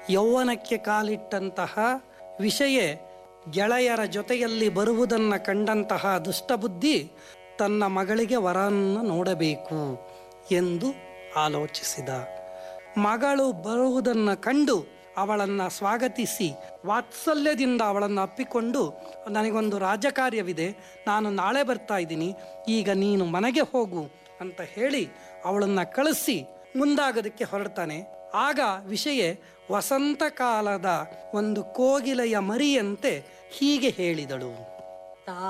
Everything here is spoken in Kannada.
ಯೌವನಕ್ಕೆ ಕಾಲಿಟ್ಟಂತಹ ವಿಷಯ ಗೆಳೆಯರ ಜೊತೆಯಲ್ಲಿ ಬರುವುದನ್ನು ಕಂಡಂತಹ ದುಷ್ಟಬುದ್ಧಿ ತನ್ನ ಮಗಳಿಗೆ ವರನ್ನು ನೋಡಬೇಕು ಎಂದು ಆಲೋಚಿಸಿದ ಮಗಳು ಬರುವುದನ್ನು ಕಂಡು ಅವಳನ್ನು ಸ್ವಾಗತಿಸಿ ವಾತ್ಸಲ್ಯದಿಂದ ಅವಳನ್ನು ಅಪ್ಪಿಕೊಂಡು ನನಗೊಂದು ರಾಜಕಾರ್ಯವಿದೆ ನಾನು ನಾಳೆ ಬರ್ತಾ ಇದ್ದೀನಿ ಈಗ ನೀನು ಮನೆಗೆ ಹೋಗು ಅಂತ ಹೇಳಿ ಅವಳನ್ನು ಕಳಿಸಿ ಮುಂದಾಗೋದಕ್ಕೆ ಹೊರಡ್ತಾನೆ ಆಗ ವಿಷಯ ವಸಂತ ಕಾಲದ ಒಂದು ಕೋಗಿಲೆಯ ಮರಿಯಂತೆ ಹೀಗೆ ಹೇಳಿದಳು